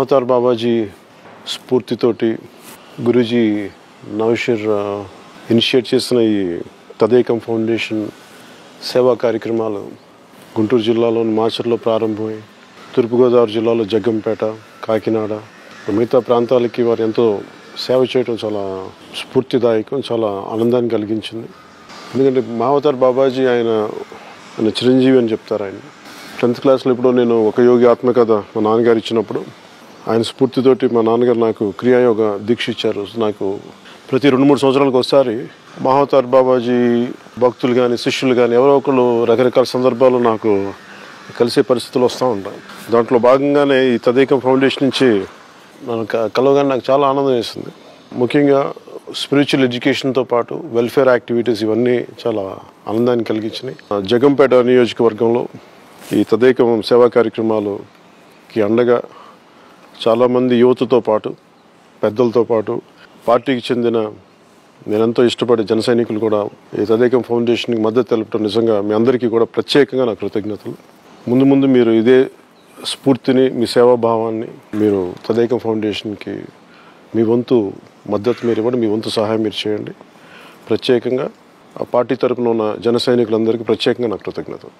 మహతార్ బాబాజీ స్ఫూర్తితోటి గురూజీ నౌషర్ ఇనిషియేట్ చేసిన ఈ తదేకం ఫౌండేషన్ సేవా కార్యక్రమాలు గుంటూరు జిల్లాలోని మాచర్లో ప్రారంభమై తూర్పుగోదావరి జిల్లాలో జగ్గంపేట కాకినాడ మిగతా ప్రాంతాలకి వారు ఎంతో సేవ చేయడం చాలా స్ఫూర్తిదాయకం చాలా ఆనందాన్ని కలిగించింది ఎందుకంటే మావతార్ బాబాజీ ఆయన ఆయన చిరంజీవి అని చెప్తారు ఆయన టెన్త్ క్లాస్లో ఇప్పుడు నేను ఒక యోగి ఆత్మకథ మా నాన్నగారు ఇచ్చినప్పుడు ఆయన స్ఫూర్తితోటి మా నాన్నగారు నాకు క్రియాయోగ దీక్ష ఇచ్చారు నాకు ప్రతి రెండు మూడు సంవత్సరాలకు ఒకసారి మహావతార్ బాబాజీ భక్తులు కానీ శిష్యులు కానీ ఎవరో ఒకళ్ళు రకరకాల సందర్భాల్లో నాకు కలిసే పరిస్థితులు వస్తూ ఉంటాయి దాంట్లో భాగంగానే ఈ తదేకం ఫౌండేషన్ నుంచి నన్ను క- కలవగానే నాకు చాలా ఆనందం వేసింది ముఖ్యంగా స్పిరిచువల్ ఎడ్యుకేషన్తో పాటు వెల్ఫేర్ యాక్టివిటీస్ ఇవన్నీ చాలా ఆనందాన్ని కలిగించినాయి ఆ, జగంపేట నియోజకవర్గంలో ఈ తదేకం సేవా కార్యక్రమాలుకి అండగా చాలామంది యువతతో పాటు పెద్దలతో పాటు పార్టీకి చెందిన నేనెంతో ఇష్టపడే జన సైనికులు కూడా ఈ తదేకం ఫౌండేషన్కి మద్దతు తెలపడం నిజంగా మీ అందరికీ కూడా ప్రత్యేకంగా నా కృతజ్ఞతలు ముందు ముందు మీరు ఇదే స్ఫూర్తిని మీ సేవాభావాన్ని మీరు తదేకం ఫౌండేషన్కి మీ వంతు మద్దతు మీరు ఇవ్వండి మీ వంతు సహాయం మీరు చేయండి ప్రత్యేకంగా ఆ పార్టీ తరపున ఉన్న జన సైనికులందరికీ ప్రత్యేకంగా నా కృతజ్ఞతలు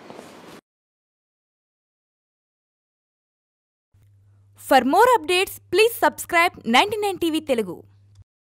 For more updates, please subscribe 99 TV Telugu.